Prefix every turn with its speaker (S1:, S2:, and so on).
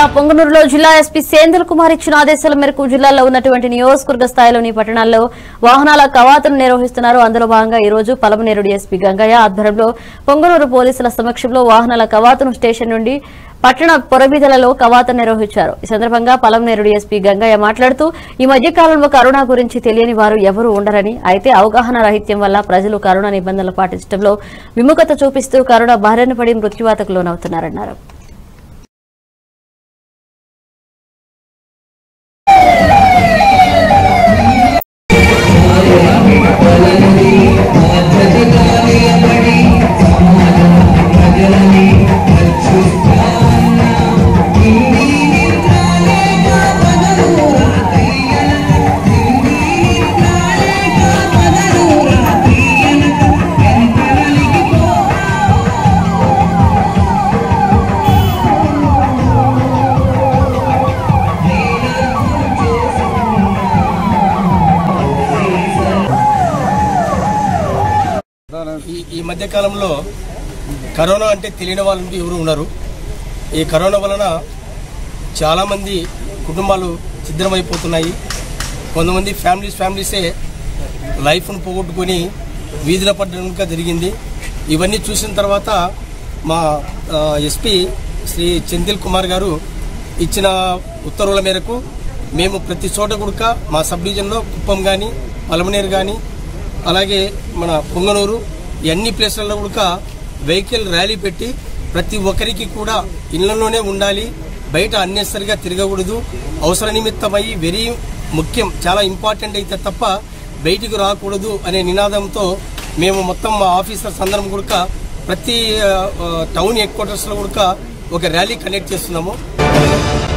S1: పొంగనూరులో జిల్లా ఎస్పీ సేంద్ర కుమార్ ఇచ్చిన ఆదేశాల మేరకు జిల్లాలో ఉన్నటువంటి నియోజకవర్గ స్థాయిలోని పట్టణాల్లో వాహనాల కవాతును నిర్వహిస్తున్నారు అందులో భాగంగా ఈ రోజు పలమనేరు డీఎస్పీ గంగయ్య ఆధ్వర్యంలో పొంగనూరు పోలీసుల సమక్షంలో వాహనాల కవాతును స్టేషన్ నుండి పట్టణ పొరబీదలలో కవాతు నిర్వహించారు ఈ సందర్భంగా పలమనేరు డీఎస్పీ గంగయ్య మాట్లాడుతూ ఈ మధ్య కాలంలో కరోనా గురించి తెలియని వారు ఎవరూ ఉండరని అయితే అవగాహన రాహిత్యం వల్ల ప్రజలు కరోనా నిబంధనలు పాటించడంలో విముఖత చూపిస్తూ కరోనా బారిన పడి మృత్యువాతకు లోనవుతున్నారన్నారు
S2: ఈ ఈ మధ్య కాలంలో కరోనా అంటే తెలియని వాళ్ళు ఎవరు ఉన్నారు ఈ కరోనా వలన చాలామంది కుటుంబాలు ఛిద్రమైపోతున్నాయి కొంతమంది ఫ్యామిలీస్ ఫ్యామిలీసే లైఫ్ను పోగొట్టుకొని వీధిన పడడానికి జరిగింది ఇవన్నీ చూసిన తర్వాత మా ఆ, ఎస్పీ శ్రీ చెందిల్ కుమార్ గారు ఇచ్చిన ఉత్తర్వుల మేరకు మేము ప్రతి చోట కూడా మా సబ్ డివిజన్లో కుప్పం కానీ పలమనేరు కానీ అలాగే మన పొంగనూరు ఈ అన్ని ప్లేస్లలో కూడా వెహికల్ ర్యాలీ పెట్టి ప్రతి ఒక్కరికి కూడా ఇళ్లలోనే ఉండాలి బయట అన్నెసరిగా తిరగకూడదు అవసర నిమిత్తమై వెరీ ముఖ్యం చాలా ఇంపార్టెంట్ అయితే తప్ప బయటికి రాకూడదు అనే నినాదంతో మేము మొత్తం మా ఆఫీసర్స్ అందరం కూడా ప్రతి ఆ, ఆ, టౌన్ హెడ్ క్వార్టర్స్లో కూడా ఒక ర్యాలీ కండక్ట్ చేస్తున్నాము